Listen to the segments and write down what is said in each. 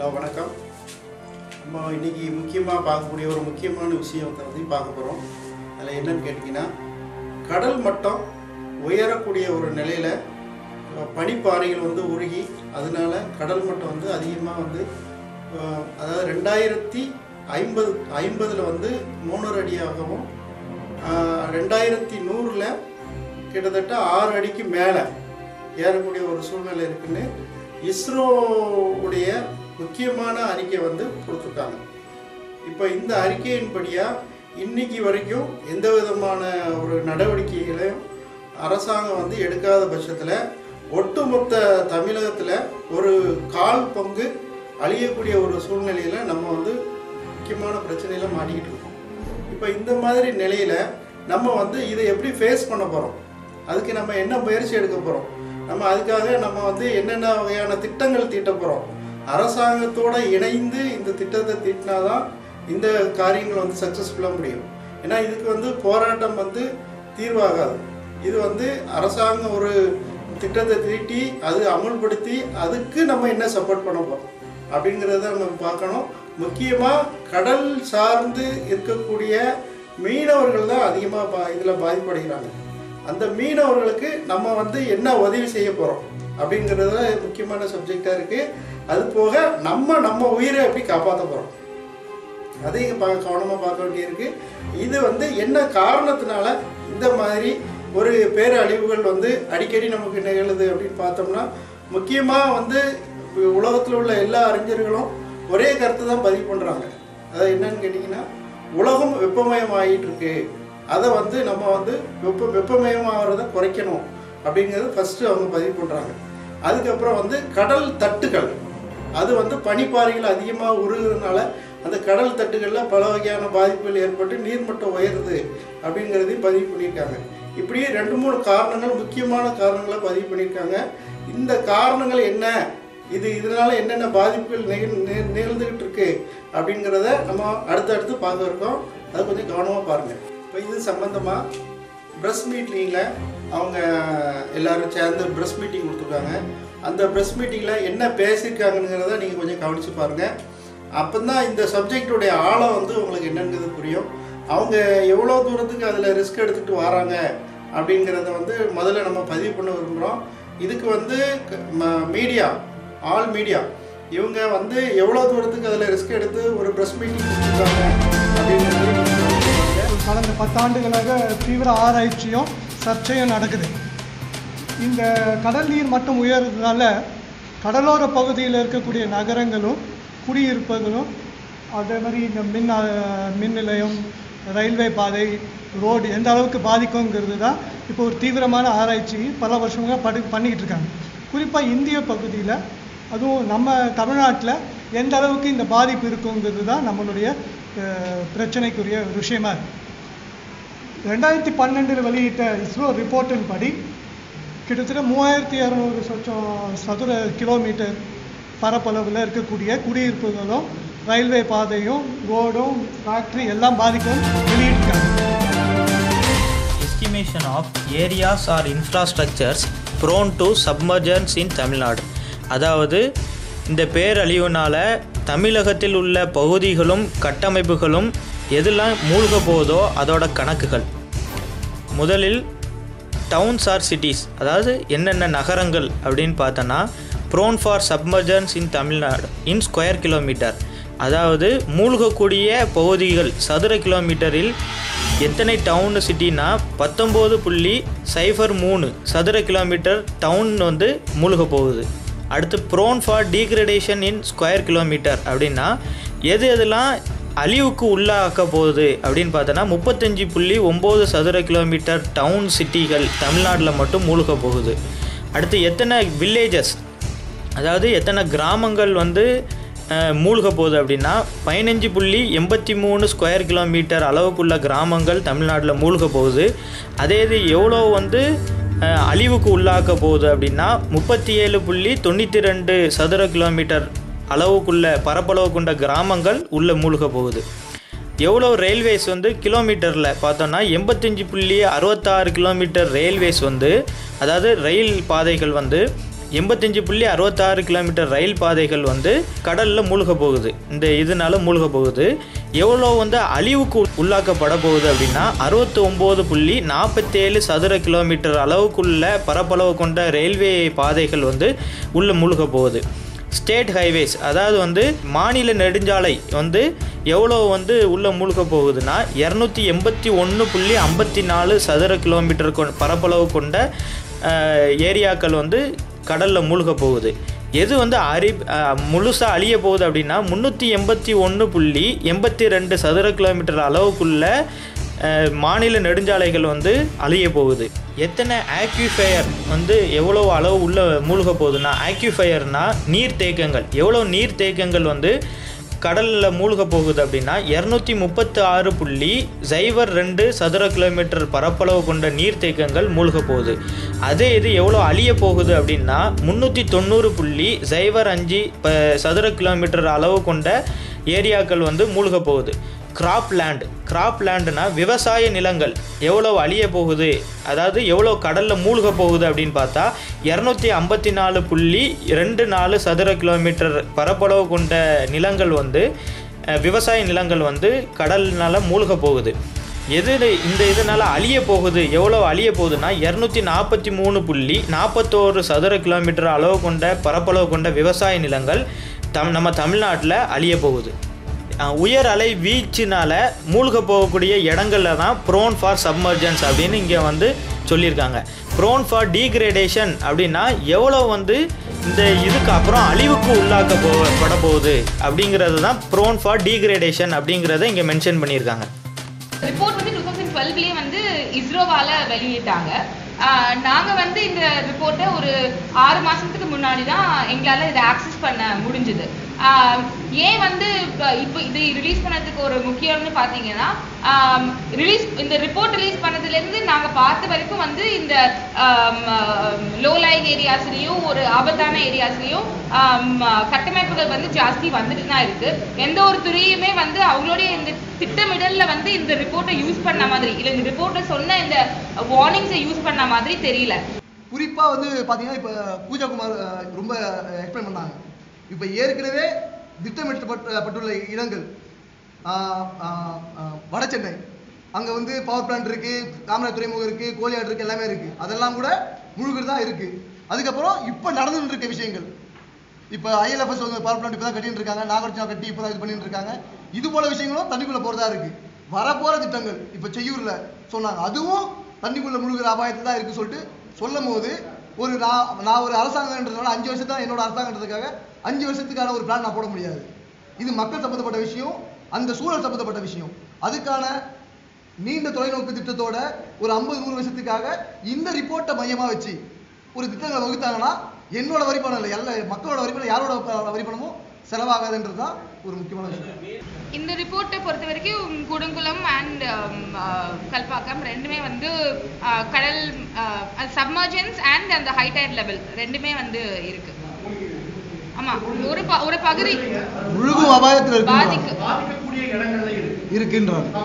Hello வணக்கம் நம்ம இன்னைக்கு முக்கியமாக பார்க்கக்கூடிய ஒரு முக்கியமான விஷயத்தை வந்து பார்க்க போகிறோம் அதில் என்னன்னு கேட்டிங்கன்னா கடல் மட்டம் உயரக்கூடிய ஒரு நிலையில் பனிப்பாறைகள் வந்து உருகி அதனால கடல் மட்டம் வந்து அதிகமாக வந்து அஹ், அதாவது ரெண்டாயிரத்தி ஐம்பது ஐம்பதில் வந்து மூணு அடியாகவும் ஆஹ், ரெண்டாயிரத்தி நூறில் கிட்டத்தட்ட ஆறு அடிக்கு மேலே ஏறக்கூடிய ஒரு சூழ்நிலை இருக்குன்னு இஸ்ரோ உடைய முக்கியமான அறிக்கை வந்து கொடுத்துருக்காங்க இப்போ இந்த அறிக்கையின்படியாக இன்னைக்கு வரைக்கும் எந்த விதமான ஒரு நடவடிக்கைகளையும் அரசாங்கம் வந்து எடுக்காத பட்சத்தில் ஒட்டுமொத்த தமிழகத்தில் ஒரு கால் பங்கு அழியக்கூடிய ஒரு சூழ்நிலையில் நம்ம வந்து முக்கியமான பிரச்சனையில மாட்டிக்கிட்டு இருக்கோம் இப்போ இந்த மாதிரி நிலையில் நம்ம வந்து இதை எப்படி ஃபேஸ் பண்ண போகிறோம் அதுக்கு நம்ம என்ன முயற்சி எடுக்க போகிறோம் நம்ம அதுக்காக நம்ம வந்து என்னென்ன வகையான திட்டங்கள் தீட்ட போகிறோம் அரசாங்கத்தோட இணைந்து இந்த திட்டத்தை தீட்டினாதான் இந்த காரியங்கள் வந்து சக்ஸஸ்ஃபுல்லாக முடியும் ஏன்னா இதுக்கு வந்து போராட்டம் வந்து தீர்வாகாது இது வந்து அரசாங்கம் ஒரு திட்டத்தை தீட்டி அது அமுல்படுத்தி அதுக்கு நம்ம என்ன சப்போர்ட் பண்ண போகிறோம் அப்படிங்கிறத நம்ம பார்க்கணும் முக்கியமாக கடல் சார்ந்து இருக்கக்கூடிய மீனவர்கள் தான் அதிகமாக பா இதில் பாதிப்படைகிறாங்க அந்த மீனவர்களுக்கு நம்ம வந்து என்ன உதவி செய்ய போகிறோம் அப்படிங்கிறதுல முக்கியமான சப்ஜெக்டாக இருக்குது அது போக நம்ம நம்ம உயிரை எப்படி காப்பாற்ற போகிறோம் அதையும் பா கவனமாக பார்க்க வேண்டியிருக்கு இது வந்து என்ன காரணத்தினால இந்த மாதிரி ஒரு பேரழிவுகள் வந்து அடிக்கடி நமக்கு நிகழுது அப்படின்னு பார்த்தோம்னா முக்கியமாக வந்து உலகத்தில் உள்ள எல்லா அறிஞர்களும் ஒரே கருத்து தான் பதிவு பண்ணுறாங்க அது என்னன்னு கேட்டிங்கன்னா உலகம் வெப்பமயம் ஆகிட்டு இருக்கு அதை வந்து நம்ம வந்து வெப்ப வெப்பமயமாகிறத குறைக்கணும் அப்படிங்கிறது ஃபஸ்ட்டு அவங்க பதிவு பண்ணுறாங்க அதுக்கப்புறம் வந்து கடல் தட்டுகள் அது வந்து பனிப்பாறைகள் அதிகமாக உருகுறதுனால அந்த கடல் தட்டுகளில் பல வகையான பாதிப்புகள் ஏற்பட்டு நீர்மட்டம் உயருது அப்படிங்கிறதையும் பதிவு பண்ணியிருக்காங்க இப்படியே ரெண்டு மூணு காரணங்கள் முக்கியமான காரணங்களை பதிவு பண்ணியிருக்காங்க இந்த காரணங்கள் என்ன இது இதனால என்னென்ன பாதிப்புகள் நிகழ் நி- நிகழ்ந்துகிட்டு இருக்கு அப்படிங்கிறத நம்ம அடுத்தடுத்து பார்க்க இருக்கோம் அதை கொஞ்சம் கவனமாக பாருங்கள் இப்போ இது சம்மந்தமாக ப்ரெஸ் மீட்டிங்கில் அவங்க எல்லாரும் சேர்ந்து ப்ரெஸ் மீட்டிங் கொடுத்துருக்காங்க அந்த ப்ரெஸ் மீட்டிங்கில் என்ன பேசியிருக்காங்கங்கிறத நீங்கள் கொஞ்சம் கவனித்து பாருங்கள் அப்போ தான் இந்த சப்ஜெக்டுடைய ஆழம் வந்து உங்களுக்கு என்னங்கிறது புரியும் அவங்க எவ்வளோ தூரத்துக்கு அதில் ரிஸ்க் எடுத்துகிட்டு வராங்க அப்படிங்கிறத வந்து முதல்ல நம்ம பதிவு பண்ண விரும்புகிறோம் இதுக்கு வந்து மீடியா ஆல் மீடியா இவங்க வந்து எவ்வளோ தூரத்துக்கு அதில் ரிஸ்க் எடுத்து ஒரு ப்ரெஸ் மீட்டிங் கொடுத்துருக்காங்க அப்படிங்கிறது நீங்க கவனிச்சு பாருங்க. கடந்த பத்தாண்டுகளாக தீவிர ஆராய்ச்சியும் சர்ச்சையும் நடக்குது இந்த கடல் நீர் மட்டம் உயர்றதுனால கடலோர பகுதியில் இருக்கக்கூடிய நகரங்களும் குடியிருப்புகளும் அதே மாதிரி இந்த மின் அஹ், மின் நிலையம் ரயில்வே பாதை ரோடு எந்த அளவுக்கு பாதிக்குங்கிறது தான் இப்போ ஒரு தீவிரமான ஆராய்ச்சி பல வருஷங்களாக படி பண்ணிக்கிட்டு இருக்காங்க குறிப்பாக இந்திய பகுதியில் அதுவும் நம்ம தமிழ்நாட்டில் எந்த அளவுக்கு இந்த பாதிப்பு இருக்குங்கிறது தான் நம்மளுடைய அஹ், பிரச்சனைக்குரிய ஒரு விஷயமா இருக்கு ரெண்டாயிரத்தி பன்னெண்டில் வெளியிட்ட இஸ்ரோ ரிப்போர்ட்டின் படி கிட்டத்தட்ட மூவாயிரத்தி இரநூறு சொச்சம் சதுர கிலோமீட்டர் பரப்பளவில் இருக்கக்கூடிய குடியிருப்புகளும் ரயில்வே பாதையும் ரோடும் ஃபேக்ட்ரி எல்லாம் பாதிக்கும் வெளியிட்டிருக்காங்க estimation of areas or infrastructures prone to submergence in Tamil Nadu அதாவது இந்த பேரழிவுனால தமிழகத்தில் உள்ள பகுதிகளும் கட்டமைப்புகளும் எதெல்லாம் மூழ்க போதோ அதோட கணக்குகள் முதலில் டவுன்ஸ் ஆர் சிட்டிஸ் அதாவது என்னென்ன நகரங்கள் அப்படின்னு பார்த்தோன்னா prone for submergence in Tamil Nadu in square kilometre அதாவது மூழ்கக்கூடிய பகுதிகள் சதுர கிலோமீட்டரில் எத்தனை டவுன் சிட்டினா பத்தொம்போது புள்ளி சைஃபர் மூணு சதுர கிலோமீட்டர் டவுன் வந்து மூழ்க போகுது அடுத்து prone for degradation in square kilometre அப்படின்னா எது எதெல்லாம் அழிவுக்கு உள்ளாக்க போகுது அப்படின்னு பார்த்தோன்னா முப்பத்தஞ்சு புள்ளி ஒம்பது சதுர கிலோமீட்டர் டவுன் சிட்டிகள் தமிழ்நாட்டில் மட்டும் மூழ்க போகுது அடுத்து எத்தனை வில்லேஜஸ் அதாவது எத்தனை கிராமங்கள் வந்து அஹ், மூழ்க போகுது அப்படின்னா பதினஞ்சு புள்ளி எண்பத்தி மூணு ஸ்கொயர் கிலோமீட்டர் அளவுக்குள்ள கிராமங்கள் தமிழ்நாட்டில் மூழ்க போகுது அதே இது எவ்வளோ வந்து அஹ், அழிவுக்கு உள்ளாக்க போகுது அப்படின்னா முப்பத்தி ஏழு புள்ளி தொண்ணூற்றி ரெண்டு சதுர கிலோமீட்டர் அளவுக்குள்ள பரப்பளவு கொண்ட கிராமங்கள் உள்ள மூழ்க போகுது எவ்வளோ ரயில்வேஸ் வந்து கிலோமீட்டரில் பார்த்தோன்னா எண்பத்தஞ்சு புள்ளி அறுபத்தாறு கிலோமீட்டர் ரயில்வேஸ் வந்து அதாவது ரயில் பாதைகள் வந்து எண்பத்தஞ்சு புள்ளி அறுபத்தாறு கிலோமீட்டர் ரயில் பாதைகள் வந்து கடலில் மூழ்க போகுது இந்த இதனால மூழ்க போகுது எவ்வளோ வந்து அழிவுக்கு உள்ளாக்கப்பட போகுது அப்படின்னா அறுபத்தி ஒம்பது புள்ளி நாற்பத்தேழு சதுர கிலோமீட்டர் அளவுக்குள்ள பரப்பளவு கொண்ட ரயில்வே பாதைகள் வந்து உள்ள மூழ்க போகுது ஸ்டேட் ஹைவேஸ் அதாவது வந்து மாநில நெடுஞ்சாலை வந்து எவ்வளோ வந்து உள்ள மூழ்க போகுதுன்னா இரநூத்தி எண்பத்தி ஒன்று புள்ளி ஐம்பத்தி நாலு சதுர கிலோமீட்டர் கொ பரப்பளவு கொண்ட அஹ், ஏரியாக்கள் வந்து கடலில் மூழ்க போகுது எது வந்து அரி முழுசாக அழிய போகுது அப்படின்னா முந்நூற்றி எண்பத்தி ஒன்று புள்ளி எண்பத்தி ரெண்டு சதுர கிலோமீட்டர் அளவுக்குள்ள அஹ், மாநில நெடுஞ்சாலைகள் வந்து அழிய போகுது எத்தனை ஆக்யூஃபயர் வந்து எவ்வளோ அளவு உள்ள மூழ்க போகுதுன்னா ஆக்யூஃபயர்னா நீர்த்தேக்கங்கள் எவ்வளோ நீர்த்தேக்கங்கள் வந்து கடலில் மூழ்க போகுது அப்படின்னா இரநூத்தி முப்பத்து ஆறு புள்ளி சைபர் ரெண்டு சதுர கிலோமீட்டர் பரப்பளவு கொண்ட நீர்த்தேக்கங்கள் மூழ்க போகுது அதே இது எவ்வளோ அழிய போகுது அப்படின்னா முந்நூற்றி தொண்ணூறு புள்ளி சைபர் அஞ்சு ப சதுர கிலோமீட்டர் அளவு கொண்ட ஏரியாக்கள் வந்து மூழ்க போகுது கிராப் லேண்ட் கிராப் லேண்டுனா விவசாய நிலங்கள் எவ்வளோ அழிய போகுது அதாவது எவ்வளோ கடலில் மூழ்க போகுது அப்படின்னு பார்த்தா இரநூத்தி ஐம்பத்தி நாலு புள்ளி ரெண்டு நாலு சதுர கிலோமீட்டர் பரப்பளவு கொண்ட நிலங்கள் வந்து அஹ், விவசாய நிலங்கள் வந்து கடல்னால மூழ்க போகுது எது இந்த இதனால் அழிய போகுது எவ்வளோ அழிய போகுதுன்னா இரநூத்தி நாற்பத்தி மூணு புள்ளி நாற்பத்தோரு சதுர கிலோமீட்டர் அளவு கொண்ட பரப்பளவு கொண்ட விவசாய நிலங்கள் தம் நம்ம தமிழ்நாட்டில் அழிய போகுது அஹ் உயர் அலை வீச்சினால மூழ்க போகக்கூடிய இடங்கள்ல தான் ப்ரோன் ஃபார் சப்மர்ஜன்ஸ் அப்படின்னு இங்கே வந்து சொல்லியிருக்காங்க ப்ரோன் ஃபார் டீக்ரேடேஷன் அப்படின்னா எவ்வளோ வந்து இந்த இதுக்கு அப்புறம் அழிவுக்கு உள்ளாக்க போ பட போகுது அப்படிங்கிறது தான் ப்ரோன் ஃபார் டீக்ரேடேஷன் அப்படிங்கிறத இங்கே மென்ஷன் பண்ணியிருக்காங்க ரிப்போர்ட் வந்து டூ தௌசண்ட் டுவெல்வ்லேயே வந்து இஸ்ரோவால வெளியிட்டாங்க ஆஹ் நாங்க வந்து இந்த ரிப்போர்ட்டை ஒரு ஆறு மாசத்துக்கு முன்னாடி தான் எங்களால இதை ஆக்சஸ் பண்ண முடிஞ்சுது ஆஹ் ஏன் வந்து இப்ப இப்போ இது ரிலீஸ் பண்ணதுக்கு ஒரு முக்கியம்னு பார்த்தீங்கன்னா ரிலீஸ் இந்த ரிப்போர்ட் ரிலீஸ் பண்ணதுலேருந்து நாங்க பார்த்த வரைக்கும் வந்து இந்த லோ லைங் ஏரியாஸ்லேயும் ஒரு ஆபத்தான ஏரியாஸ்லேயும் கட்டமைப்புகள் வந்து ஜாஸ்தி வந்துட்டு தான் இருக்கு எந்த ஒரு துறையுமே வந்து அவங்களுடைய இந்த திட்டமிடல்ல வந்து இந்த ரிப்போர்ட்டை யூஸ் பண்ண மாதிரி இல்லை இந்த ரிப்போர்ட்டை சொன்ன இந்த வார்னிங்ஸை யூஸ் பண்ண மாதிரி தெரியல குறிப்பா வந்து பாத்தீங்கன்னா இப்ப பூஜா குமார் அஹ், ரொம்ப எக்ஸ்பிளைன் பண்ணாங்க இப்ப ஏற்கனவே திட்டமிட்டப்பட்டுள்ள இடங்கள் ஆஹ், ஆஹ், ஆஹ், வட சென்னை அங்க வந்து பவர் பிளான்ட் இருக்கு காமராஜ் துறைமுகம் இருக்கு கோலியாடு இருக்கு எல்லாமே இருக்கு அதெல்லாம் கூட முழுகிறது தான் இருக்கு அதுக்கப்புறம் இப்ப நடந்துட்டு இருக்க விஷயங்கள் இப்போ ஐஎல்எஃப்எஸ் வந்து பவர் பிளான்ட் இப்போ தான் கட்டிட்டு இருக்காங்க நாகார்ஜுனா கட்டி இப்போ தான் இது பண்ணிட்டு இருக்காங்க இது போல விஷயங்களும் தண்ணிக்குள்ள போறதா இருக்கு வரப்போற திட்டங்கள் இப்போ செய்யூர்ல சொன்னாங்க அதுவும் தண்ணிக்குள்ள முழுகிற அபாயத்தை தான் இருக்கு சொல்லிட்டு சொல்லும் போது ஒரு நான் நான் ஒரு அரசாங்கன்றதுனால அஞ்சு வருஷம் தான் என்னோட அரசாங்கன்றதுக்காக அஞ்சு வருஷத்துக்கான ஒரு பிளான் நான் போட முடியாது இது மக்கள் சம்பந்தப்பட்ட விஷயம் அந்த சூழல் சம்பந்தப்பட்ட விஷயம் அதுக்கான நீண்ட தொலைநோக்கு திட்டத்தோட ஒரு ஐம்பது நூறு வருஷத்துக்காக இந்த ரிப்போர்ட்டை மையமா வச்சு ஒரு திட்டங்களை வகுத்தாங்கன்னா என்னோட வரிப்பணம் இல்லை எல்லா மக்களோட வரிப்பணம் யாரோட ப- வரிப்பணமும் செலவாகாதுன்றது தான் ஒரு முக்கியமான விஷயம் இந்த ரிப்போர்ட்டை பொறுத்த வரைக்கும் குடங்குளம் அண்ட் கல்பாக்கம் ரெண்டுமே வந்து அஹ், கடல் சப்மர்ஜன்ஸ் அண்ட் அந்த ஹைடைட் லெவல் ரெண்டுமே வந்து இருக்கு ஆமா ஒரு ப- ஒரு பகுதி முழுகும் அபாயத்தில் பாதிக்கு இருக்கு இருக்குன்றாங்க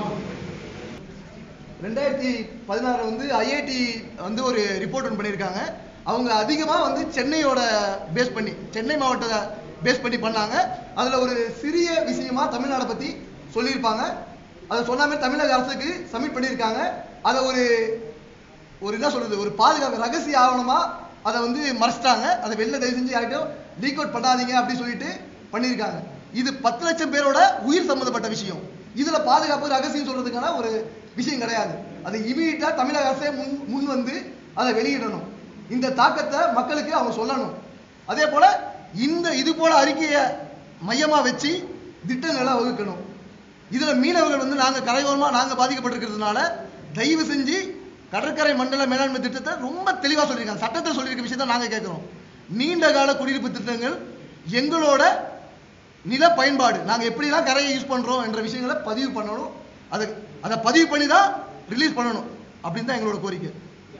ரெண்டாயிரத்தி பதினாறு வந்து ஐஐடி வந்து ஒரு ரிப்போர்ட் ஒன்று பண்ணியிருக்காங்க அவங்க அதிகமாக வந்து சென்னையோட பேஸ் பண்ணி சென்னை மாவட்டத்தை பேஸ் பண்ணி பண்ணாங்க அதில் ஒரு சிறிய விஷயமா தமிழ்நாடை பற்றி சொல்லியிருப்பாங்க அதை சொன்னாமே தமிழக அரசுக்கு சப்மிட் பண்ணியிருக்காங்க அதை ஒரு ஒரு என்ன சொல்றது ஒரு பாதுகாப்பு ரகசிய ஆவணமா அதை வந்து மறைச்சிட்டாங்க அதை வெளில தயவு செஞ்சு யார்கிட்டயும் லீக் அவுட் பண்ணாதீங்க அப்படின்னு சொல்லிட்டு பண்ணியிருக்காங்க இது பத்து லட்சம் பேரோட உயிர் சம்பந்தப்பட்ட விஷயம் இதுல பாதுகாப்பு ரகசியம் சொல்றதுக்கான ஒரு விஷயம் கிடையாது அது இமீடியட்டா தமிழக அரசே முன் முன் வந்து அதை வெளியிடணும் இந்த தாக்கத்தை மக்களுக்கு அவங்க சொல்லணும் அதே போல இந்த இது போல அறிக்கையை மையமா வச்சு திட்டங்களை வகுக்கணும் இதுல மீனவர்கள் வந்து நாங்க கரையோரமா நாங்க பாதிக்கப்பட்டிருக்கிறதுனால தயவு செஞ்சு கடற்கரை மண்டல மேலாண்மை திட்டத்தை ரொம்ப தெளிவா சொல்லியிருக்காங்க சட்டத்தில் சொல்லியிருக்க விஷயத்தை நாங்க கேட்கிறோம் நீண்ட கால குடியிருப்பு திட்டங்கள் எங்களோட நில பயன்பாடு நாங்க எப்படிலாம் கரையை யூஸ் பண்றோம் என்ற விஷயங்களை பதிவு பண்ணணும் அதை அதை பதிவு பண்ணி தான் ரிலீஸ் பண்ணணும் அப்படின்னு தான் எங்களோட கோரிக்கை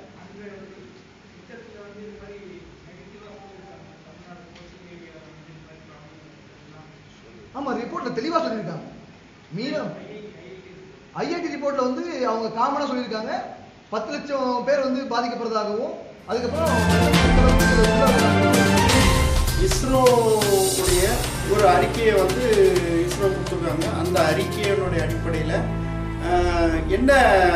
ஆமா ரிப்போர்ட்ல தெளிவா சொல்லியிருக்காங்க மீனம் ஐஐடி ரிப்போர்ட்ல வந்து அவங்க காமனா சொல்லியிருக்காங்க பத்து லட்சம் பேர் வந்து பாதிக்கப்படுறதாகவும் அதுக்கப்புறம் இஸ்ரோ உடைய ஒரு அறிக்கையை வந்து இஸ்ரோ கொடுத்துருக்காங்க அந்த அறிக்கையினுடைய அடிப்படையில் என்ன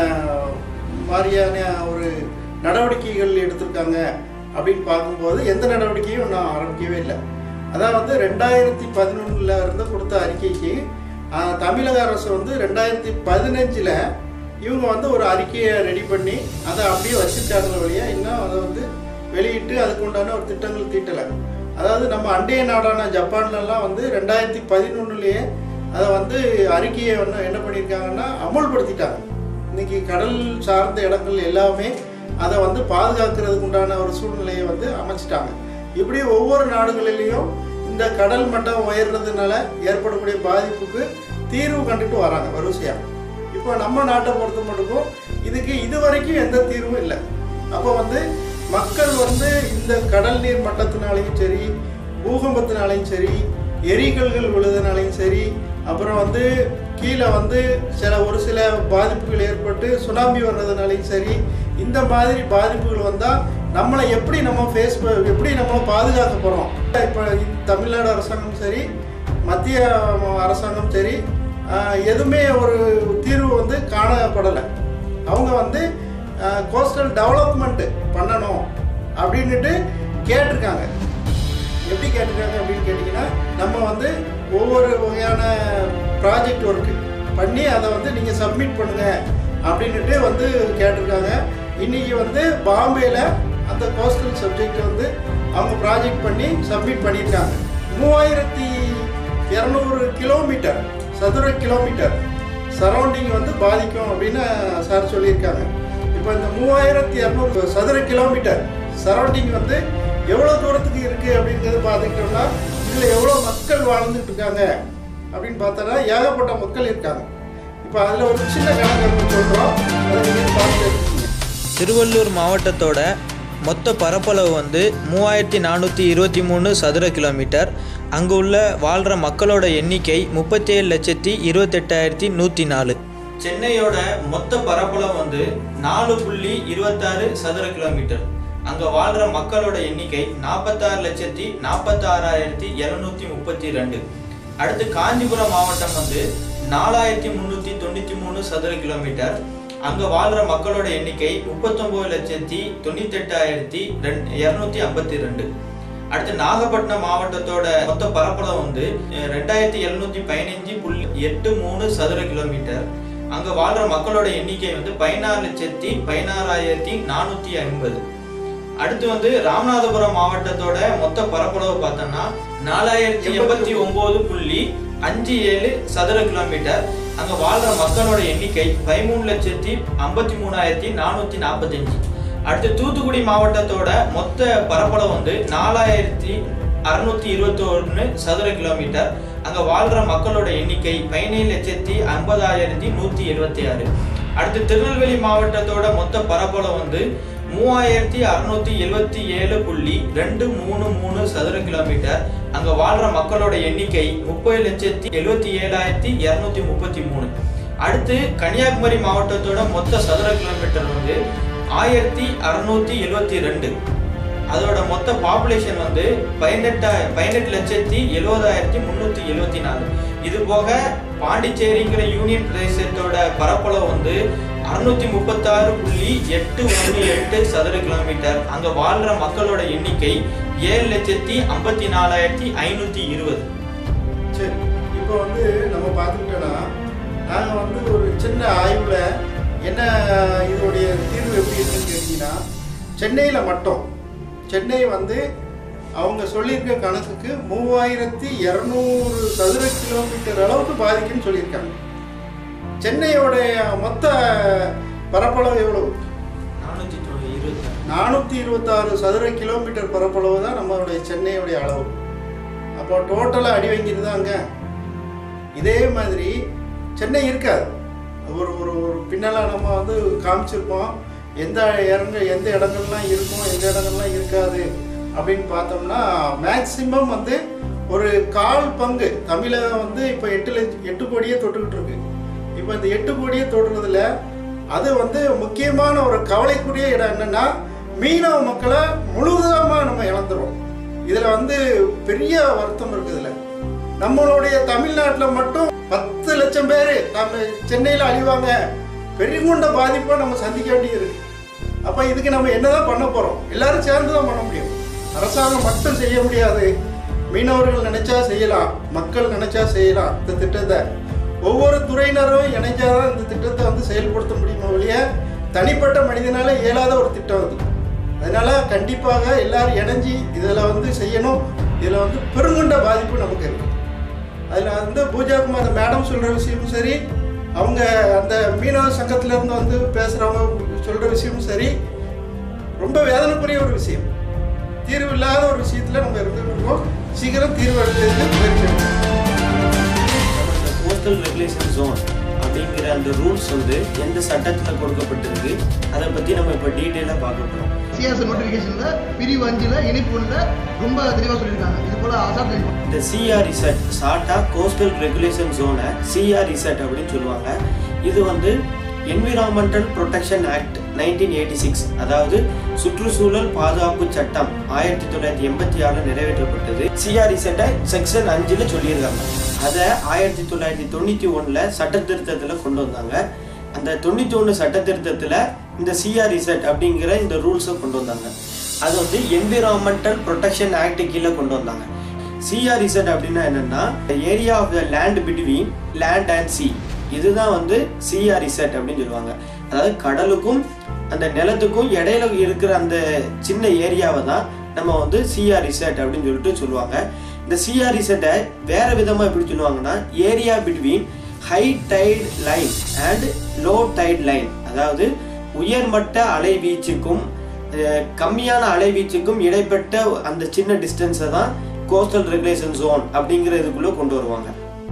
மாதிரியான ஒரு நடவடிக்கைகள் எடுத்திருக்காங்க அப்படின்னு பார்க்கும்போது எந்த நடவடிக்கையும் நான் ஆரம்பிக்கவே இல்லை அதாவது ரெண்டாயிரத்தி பதினொன்றில் இருந்து கொடுத்த அறிக்கைக்கு ஆஹ், தமிழக அரசு வந்து ரெண்டாயிரத்தி பதினஞ்சில் இவங்க வந்து ஒரு அறிக்கையை ரெடி பண்ணி அதை அப்படியே வச்சிருக்காங்களே வழியா இன்னும் அதை வந்து வெளியிட்டு அதுக்கு உண்டான ஒரு திட்டங்கள் தீட்டலை அதாவது நம்ம அண்டைய நாடான ஜப்பான்லலாம் வந்து ரெண்டாயிரத்தி பதினொன்றுலேயே அதை வந்து அறிக்கையை வந்து என்ன பண்ணியிருக்காங்கன்னா அமுல்படுத்திட்டாங்க இன்னைக்கு கடல் சார்ந்த இடங்கள் எல்லாமே அதை வந்து பாதுகாக்கிறதுக்கு உண்டான ஒரு சூழ்நிலையை வந்து அமைச்சிட்டாங்க இப்படி ஒவ்வொரு நாடுகளிலையும் இந்த கடல் மட்டம் உயர்றதுனால ஏற்படக்கூடிய பாதிப்புக்கு தீர்வு கண்டுட்டு வராங்க வரிசையாக இப்போ நம்ம நாட்டை பொறுத்த மட்டுக்கும் இதுக்கு இது வரைக்கும் எந்த தீர்வும் இல்லை அப்போ வந்து மக்கள் வந்து இந்த கடல் நீர் மட்டத்தினாலையும் சரி பூகம்பத்தினாலையும் சரி எரிகல்கள் விழுதுனாலையும் சரி அப்புறம் வந்து கீழே வந்து சில ஒரு சில பாதிப்புகள் ஏற்பட்டு சுனாமி வர்றதுனாலையும் சரி இந்த மாதிரி பாதிப்புகள் வந்தால் நம்மளை எப்படி நம்ம ஃபேஸ் எப்படி நம்ம பாதுகாக்க போகிறோம் இப்போ தமிழ்நாடு அரசாங்கம் சரி மத்திய அரசாங்கம் சரி ஆஹ், எதுவுமே ஒரு தீர்வு வந்து காணப்படலை அவங்க வந்து கோஸ்டல் டெவலப்மெண்ட் பண்ணணும் அப்படின்னுட்டு கேட்டிருக்காங்க எப்படி கேட்டிருக்காங்க அப்படின்னு கேட்டிங்கன்னா நம்ம வந்து ஒவ்வொரு வகையான ப்ராஜெக்ட் ஒர்க்கு பண்ணி அதை வந்து நீங்கள் சப்மிட் பண்ணுங்க அப்படின்னுட்டு வந்து கேட்டிருக்காங்க இன்னைக்கு வந்து பாம்பேல அந்த கோஸ்டல் சப்ஜெக்ட் வந்து அவங்க ப்ராஜெக்ட் பண்ணி சப்மிட் பண்ணியிருக்காங்க மூவாயிரத்தி இரநூறு கிலோமீட்டர் சதுர கிலோமீட்டர் சரௌண்டிங் வந்து பாதிக்கும் அப்படின்னு சார் சொல்லியிருக்காங்க இப்போ இந்த மூவாயிரத்தி இரநூறு சதுர கிலோமீட்டர் சரௌண்டிங் வந்து எவ்வளோ தூரத்துக்கு இருக்குது அப்படிங்கிறது பார்த்துக்கிட்டோம்னா இதில் எவ்வளோ மக்கள் வாழ்ந்துட்டு இருக்காங்க அப்படின்னு பார்த்தோன்னா ஏகப்பட்ட மக்கள் இருக்காங்க இப்போ அதில் ஒரு சின்ன கணக்கு சொல்கிறோம் அதை நீங்கள் பார்த்து தெரிஞ்சுக்கங்க. திருவள்ளூர் மாவட்டத்தோட மொத்த பரப்பளவு வந்து மூவாயிரத்தி நானூற்றி இருபத்தி மூணு சதுர கிலோமீட்டர் அங்கே உள்ள வாழ்கிற மக்களோட எண்ணிக்கை முப்பத்தேழு லட்சத்தி இருபத்தெட்டாயிரத்தி நூற்றி நாலு சென்னையோட மொத்த பரப்பளவு வந்து நாலு புள்ளி இருபத்தாறு சதுர கிலோமீட்டர் அங்கே வாழ்கிற மக்களோட எண்ணிக்கை நாற்பத்தாறு லட்சத்தி நாற்பத்தாறாயிரத்தி இரநூத்தி முப்பத்தி ரெண்டு அடுத்து காஞ்சிபுரம் மாவட்டம் வந்து நாலாயிரத்தி முந்நூற்றி தொண்ணூற்றி மூணு சதுர கிலோமீட்டர் அங்கே வாழ்கிற மக்களோட எண்ணிக்கை முப்பத்தொம்போது லட்சத்தி தொண்ணூத்தெட்டாயிரத்தி ரெண்டு இரநூத்தி ஐம்பத்தி ரெண்டு அடுத்து நாகப்பட்டினம் மாவட்டத்தோட மொத்த பரப்பளவு வந்து அஹ், ரெண்டாயிரத்தி எழுநூத்தி பதினஞ்சு புள்ளி எட்டு மூணு சதுர கிலோமீட்டர் அங்க வாழ்ற மக்களோட எண்ணிக்கை வந்து பதினாறு லட்சத்தி பதினாறாயிரத்தி நானூத்தி ஐம்பது அடுத்து வந்து ராமநாதபுரம் மாவட்டத்தோட மொத்த பரப்பளவு பார்த்தோம்னா நாலாயிரத்தி எண்பத்தி ஒன்பது புள்ளி அஞ்சு ஏழு சதுர கிலோமீட்டர் அங்க வாழ்ற மக்களோட எண்ணிக்கை பதிமூணு லட்சத்தி ஐம்பத்தி மூணாயிரத்தி நானூத்தி நாற்பத்தஞ்சு அடுத்து தூத்துக்குடி மாவட்டத்தோட மொத்த பரப்பளவு வந்து நாலாயிரத்தி அறுநூத்தி இருபத்தி ஒன்று சதுர கிலோமீட்டர் அங்க வாழ்ற மக்களோட எண்ணிக்கை பதினேழு லட்சத்தி ஐம்பதாயிரத்தி நூத்தி எழுபத்தி ஆறு அடுத்து திருநெல்வேலி மாவட்டத்தோட மொத்த பரப்பளவு வந்து மூவாயிரத்தி அறுநூத்தி எழுவத்தி ஏழு புள்ளி ரெண்டு மூணு மூணு சதுர கிலோமீட்டர் அங்க வாழ்ற மக்களோட எண்ணிக்கை முப்பது லட்சத்தி எழுவத்தி ஏழாயிரத்தி இருநூத்தி முப்பத்தி மூணு அடுத்து கன்னியாகுமரி மாவட்டத்தோட மொத்த சதுர கிலோமீட்டர் வந்து ஆயிரத்தி அறுநூத்தி எழுவத்தி ரெண்டு அதோட மொத்த பாப்புலேஷன் வந்து பதினெட்டா பதினெட்டு லட்சத்தி எழுபதாயிரத்தி முந்நூற்றி எழுபத்தி நாலு இது போக பாண்டிச்சேரிங்கிற யூனியன் பிரதேசத்தோட பரப்பளவு வந்து அறுநூத்தி முப்பத்தாறு புள்ளி எட்டு ஒன்று எட்டு சதுர கிலோமீட்டர் அங்க வாழ்ற மக்களோட எண்ணிக்கை ஏழு லட்சத்தி ஐம்பத்தி நாலாயிரத்தி ஐநூத்தி இருபது சரி இப்போ வந்து நம்ம பார்த்துக்கிட்டோன்னா நாங்கள் வந்து ஒரு சின்ன ஆய்வில் என்ன இதோடைய தீர்வு எப்படி இருக்குன்னு கேட்டிங்கன்னா சென்னையில் மட்டும் சென்னை வந்து அவங்க சொல்லியிருக்க கணக்குக்கு மூவாயிரத்தி இரநூறு சதுர கிலோமீட்டர் அளவுக்கு பாதிக்குன்னு சொல்லியிருக்காங்க சென்னையோடைய மொத்த பரப்பளவு எவ்வளவு நானூற்றி இருபத்தி நானூற்றி இருபத்தாறு சதுர கிலோமீட்டர் பரப்பளவு தான் நம்மளுடைய சென்னையுடைய அளவு அப்போ டோட்டலாக அடி வாங்கிட்டு தான் அங்கே இதே மாதிரி சென்னை இருக்காது ஒரு ஒரு ஒரு பின்னலாக நம்ம வந்து காமிச்சிருப்போம் எந்த இடங்க எந்த இடங்கள்லாம் இருக்கும் எந்த இடங்கள்லாம் இருக்காது அப்படின்னு பார்த்தோம்னா மேக்சிமம் வந்து ஒரு கால் பங்கு தமிழகம் வந்து இப்போ எட்டு லட்ச எட்டு கோடியே தொட்டுக்கிட்டு இருக்கு இப்போ இந்த எட்டு கோடியே தொடுறதுல அது வந்து முக்கியமான ஒரு கவலைக்குரிய இடம் என்னன்னா மீனவ மக்களை முழுவதுமாக நம்ம இழந்துரும் இதுல வந்து பெரிய வருத்தம் இருக்குது இதுல நம்மளுடைய தமிழ்நாட்டில் மட்டும் பத்து லட்சம் பேர் நம்ம சென்னையில் அழிவாங்க பெருங்குண்ட பாதிப்பை நம்ம சந்திக்க வேண்டியிருக்கு அப்போ இதுக்கு நம்ம என்னதான் பண்ண போறோம் எல்லாரும் சேர்ந்து தான் பண்ண முடியும் அரசாங்கம் மட்டும் செய்ய முடியாது மீனவர்கள் நினைச்சா செய்யலாம் மக்கள் நினைச்சா செய்யலாம் இந்த திட்டத்தை ஒவ்வொரு துறையினரும் இணைச்சாதான் இந்த திட்டத்தை வந்து செயல்படுத்த முடியுமே ஒழிய தனிப்பட்ட மனிதனால இயலாத ஒரு திட்டம் அது அதனால கண்டிப்பாக எல்லாரும் இணைஞ்சி இதில் வந்து செய்யணும் இதில் வந்து பெருங்குண்ட பாதிப்பு நமக்கு இருக்கு அதில் வந்து பூஜா குமார் அந்த மேடம் சொல்கிற விஷயமும் சரி அவங்க அந்த மீனவ சங்கத்துல இருந்து வந்து பேசுகிறவங்க சொல்கிற விஷயமும் சரி ரொம்ப வேதனைக்குரிய ஒரு விஷயம் தீர்வு இல்லாத ஒரு விஷயத்தில் நம்ம இருந்துட்டு இருக்கோம் சீக்கிரம் தீர்வு எடுக்கிறதுக்கு முயற்சி எடுக்கணும். கோஸ்டல் ரெகுலேஷன் ஜோன் அப்படிங்கிற அந்த ரூல்ஸ் வந்து எந்த சட்டத்தில் கொடுக்கப்பட்டிருக்கு அதை பற்றி நம்ம இப்போ டீட்டெயிலாக பார்க்க போகிறோம் சிஎஸ் நோட்டிஃபிகேஷன்ல பிரிவு அஞ்சுல இணைப்பு ஒண்ணுல ரொம்ப தெளிவா சொல்லியிருக்காங்க இது போல அசாப்ட் இந்த சிஆர் ரிசர்ட் சாட்டா கோஸ்டல் ரெகுலேஷன் ஜோனை சிஆர் ரிசர்ட் அப்படின்னு சொல்லுவாங்க இது வந்து environmental protection act nineteen eighty six அதாவது சுற்றுச்சூழல் பாதுகாப்பு சட்டம் ஆயிரத்தி தொள்ளாயிரத்தி எண்பத்தி ஆறில் நிறைவேற்றப்பட்டது சிஆர் ரிசர்ட்டை செக்ஷன் அஞ்சில் சொல்லியிருக்காங்க அதை ஆயிரத்தி தொள்ளாயிரத்தி தொண்ணூற்றி ஒன்றில் சட்ட திருத்தத்தில் கொண்டு வந்தாங்க அந்த தொண்ணூற்றி ஒன்று சட்ட திருத்தத்தில் இந்த சிஆர் ரிசர்ட் அப்படிங்கிற இந்த ரூல்ஸை கொண்டு வந்தாங்க அது வந்து என்விரான்மெண்டல் ப்ரொடெக்ஷன் ஆக்ட் கீழே கொண்டு வந்தாங்க சிஆர் ரிசர்ட் அப்படின்னா என்னன்னா area of the land between land and sea இதுதான் வந்து சிஆர் ரிசர்ட் அப்படின்னு சொல்லுவாங்க அதாவது கடலுக்கும் அந்த நிலத்துக்கும் இடையில இருக்கிற அந்த சின்ன ஏரியாவை தான் நம்ம வந்து சிஆர் ரிசர்ட் அப்படின்னு சொல்லிட்டு சொல்லுவாங்க இந்த சிஆர் ரிசர்ட்டை வேற விதமா எப்படி சொல்லுவாங்கன்னா area between high tide line and low tide line அதாவது உயர்மட்ட அலைவீச்சுக்கும் அஹ், கம்மியான அலைவீச்சுக்கும் இடைப்பட்ட அந்த சின்ன டிஸ்டன்ஸை தான் கோஸ்டல் ரெகுலேஷன் ஜோன் அப்படிங்கிற இதுக்குள்ள கொண்டு வருவாங்க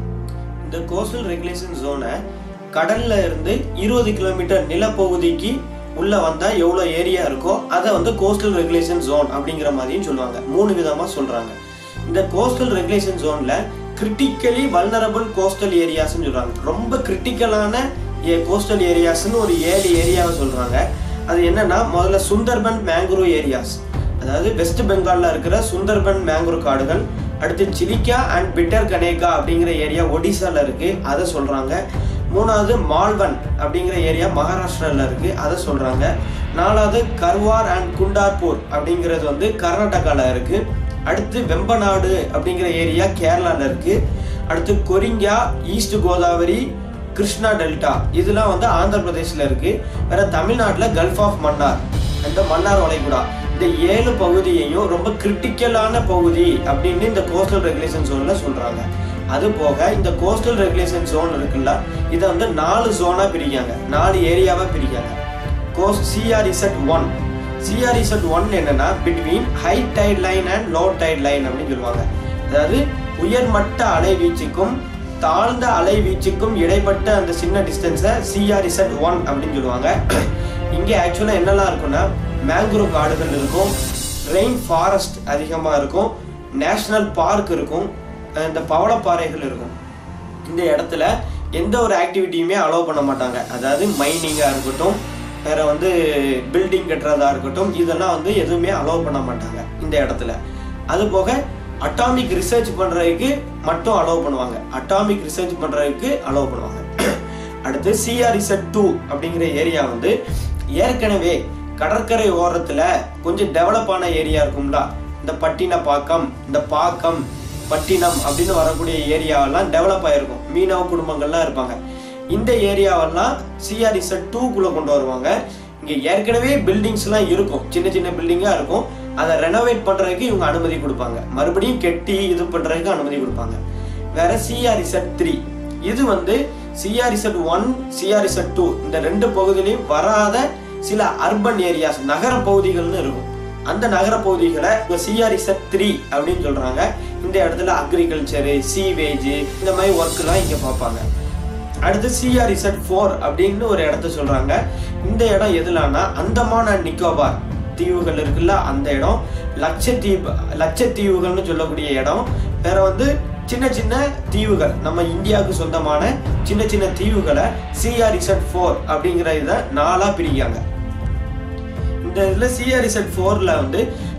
இந்த கோஸ்டல் ரெகுலேஷன் ஜோனை கடல்ல இருந்து இருபது கிலோமீட்டர் நிலப்பகுதிக்கு உள்ள வந்தா எவ்வளவு ஏரியா இருக்கோ அதை வந்து கோஸ்டல் ரெகுலேஷன் ஜோன் அப்படிங்கிற மாதிரியும் சொல்லுவாங்க மூணு விதமா சொல்றாங்க இந்த கோஸ்டல் ரெகுலேஷன் ஜோன்ல கிரிட்டிக்கலி வல்னரபிள் கோஸ்டல் ஏரியாஸ்னு சொல்றாங்க ரொம்ப கிரிட்டிக்கலான கோஸ்டல் ஏரியாஸ்னு ஒரு ஏழு ஏரியாவை சொல்றாங்க அது என்னன்னா முதல்ல சுந்தர்பன் மேங்க்ரூவ் ஏரியாஸ் அதாவது வெஸ்ட் பெங்கால்ல இருக்கிற சுந்தர்பன் மேங்க்ரூவ் காடுகள் அடுத்து சிலிக்கா அண்ட் பிட்டர் கனேகா அப்படிங்கிற ஏரியா ஒடிசால இருக்கு அதை சொல்றாங்க மூணாவது மால்வன் அப்படிங்கிற ஏரியா மகாராஷ்டிரால இருக்கு அதை சொல்றாங்க நாலாவது கர்வார் அண்ட் குண்டார்பூர் அப்படிங்கிறது வந்து கர்நாடகால இருக்கு அடுத்து வெம்பநாடு அப்படிங்கிற ஏரியா கேரளால இருக்கு அடுத்து கொரிங்கா ஈஸ்ட் கோதாவரி கிருஷ்ணா டெல்டா இதெல்லாம் வந்து ஆந்திர பிரதேஷ்ல இருக்கு வேற தமிழ்நாட்டுல கல்ஃப் ஆஃப் மன்னார் அந்த மன்னார் வளைகுடா இந்த ஏழு பகுதியையும் ரொம்ப கிரிட்டிக்கலான பகுதி அப்படின்னு இந்த கோஸ்டல் ரெகுலேஷன் ஜோன்ல சொல்றாங்க அது போக இந்த கோஸ்டல் ரெகுலேஷன் ஜோன் இருக்குல்ல இதை வந்து நாலு ஜோனா பிரிக்காங்க நாலு ஏரியாவா பிரிக்காங்க coast CR Z one CR Z one என்னன்னா between high tide line and low tide line அப்படின்னு சொல்லுவாங்க அதாவது உயர்மட்ட அலைவீச்சுக்கும் தாழ்ந்த அலைவீச்சுக்கும் இடைப்பட்ட அந்த சின்ன டிஸ்டன்ஸை சிஆர் இசட் ஒன் அப்படின்னு சொல்லுவாங்க இங்கே ஆக்சுவலாக என்னெல்லாம் இருக்கும்னா மேங்க்ரோவ் காடுகள் இருக்கும் ரெயின் ஃபாரஸ்ட் அதிகமாக இருக்கும் நேஷ்னல் பார்க் இருக்கும் அஹ் இந்த பவளப்பாறைகள் இருக்கும் இந்த இடத்துல எந்த ஒரு ஆக்டிவிட்டியுமே அலோவ் பண்ண மாட்டாங்க அதாவது மைனிங்காக இருக்கட்டும் வேற வந்து பில்டிங் கட்டுறதா இருக்கட்டும் இதெல்லாம் வந்து எதுவுமே அலோவ் பண்ண மாட்டாங்க இந்த இடத்துல அது போக அட்டாமிக் ரிசர்ச் பண்றதுக்கு மட்டும் அலோவ் பண்ணுவாங்க அட்டாமிக் ரிசர்ச் பண்றதுக்கு அலோவ் பண்ணுவாங்க அடுத்து சிஆர் ரிசர்ச் டூ அப்படிங்கிற ஏரியா வந்து ஏற்கனவே கடற்கரை ஓரத்துல கொஞ்சம் டெவலப் ஆன ஏரியா இருக்கும்ல இந்த பட்டினப்பாக்கம் இந்த பாக்கம் பட்டினம் அப்படின்னு வரக்கூடிய ஏரியாவெல்லாம் டெவலப் ஆயிருக்கும் மீனவ குடும்பங்கள்லாம் இருப்பாங்க இந்த ஏரியாவெல்லாம் சிஆர் இசட் டூக்குள்ள கொண்டு வருவாங்க இங்க ஏற்கனவே பில்டிங்ஸ்லாம் இருக்கும் சின்ன சின்ன பில்டிங்கா இருக்கும் அதை ரெனோவேட் பண்றதுக்கு இவங்க அனுமதி கொடுப்பாங்க மறுபடியும் கெட்டி இது பண்றதுக்கு அனுமதி கொடுப்பாங்க வேற சிஆர் இசட் த்ரீ இது வந்து CR Z one CR Z two இந்த ரெண்டு பகுதியிலையும் வராத சில அர்பன் ஏரியாஸ் நகர பகுதிகள்னு இருக்கும் அந்த நகர பகுதிகளை இப்போ சிஆர்இசட் த்ரீ அப்படின்னு சொல்றாங்க இந்த இடத்துல அக்ரிகல்ச்சரு சீவேஜ் இந்த மாதிரி ஒர்க்லாம் இங்க பார்ப்பாங்க அடுத்து சிஆர்இசட் ஃபோர் அப்படின்னு ஒரு இடத்த சொல்றாங்க இந்த இடம் எதுலான்னா அந்தமான் அண்ட் நிக்கோபார் தீவுகள் இருக்குல்ல அந்த இடம் லட்சத்தீவு லட்சத்தீவுகள்னு சொல்லக்கூடிய இடம் வேற வந்து சின்ன சின்ன தீவுகள் நம்ம இந்தியாவுக்கு சொந்தமான சின்ன சின்ன தீவுகளை சிஆர்இசட் ஃபோர் அப்படிங்கிற இதை நாலா பிரிக்காங்க இந்த இதில் சிஆர்இசட் ஃபோரில் வந்து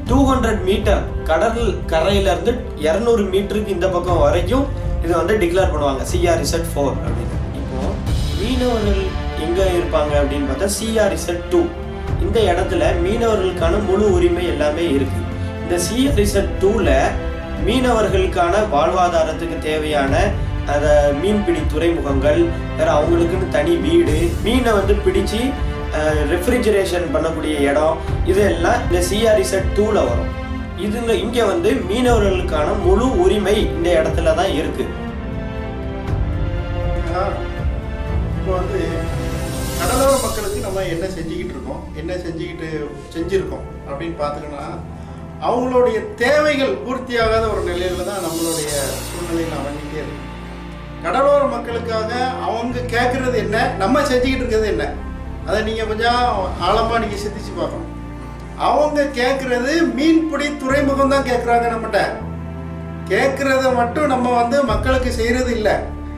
டூ ஹண்ட்ரட் மீட்டர் கடல் கரையில இருந்து இரநூறு மீட்டருக்கு இந்த பக்கம் வரைக்கும் இதை வந்து டிக்ளேர் பண்ணுவாங்க சிஆர் இசட் ஃபோர் அப்படின்னு இப்போ மீனவர்கள் எங்க இருப்பாங்க அப்படின்னு பார்த்தா சிஆர் இசட் டூ இந்த இடத்துல மீனவர்களுக்கான முழு உரிமை எல்லாமே இருக்கு இந்த சிஆர் இசட் டூல மீனவர்களுக்கான வாழ்வாதாரத்துக்கு தேவையான அத மீன்பிடி துறைமுகங்கள் வேற அவங்களுக்குன்னு தனி வீடு மீனை வந்து பிடிச்சு ரெஃப்ரிஜரேஷன் பண்ணக்கூடிய இடம் இதெல்லாம் இந்த சிஆர்இசட் டூல வரும் இதுங்க இங்க வந்து மீனவர்களுக்கான முழு உரிமை இந்த இடத்துல தான் இருக்கு ஏன்னா, இப்போ வந்து கடலோர மக்களுக்கு நம்ம என்ன செஞ்சுக்கிட்டு இருக்கோம் என்ன செஞ்சுக்கிட்டு செஞ்சுருக்கோம் அப்படின்னு பார்த்துக்கன்னா அவங்களுடைய தேவைகள் பூர்த்தியாகாத ஒரு நிலையில தான் நம்மளுடைய சூழ்நிலைகள் அமைஞ்சிட்டே இருக்கு கடலோர மக்களுக்காக அவங்க கேட்குறது என்ன நம்ம செஞ்சுக்கிட்டு இருக்கிறது என்ன அதை நீங்கள் கொஞ்சம் ஆழமாக நீங்கள் சிந்திச்சு பார்க்கணும் அவங்க கேட்குறது மீன்பிடி துறைமுகம் தான் கேட்குறாங்க நம்மகிட்ட கேட்குறத மட்டும் நம்ம வந்து மக்களுக்கு செய்கிறது இல்லை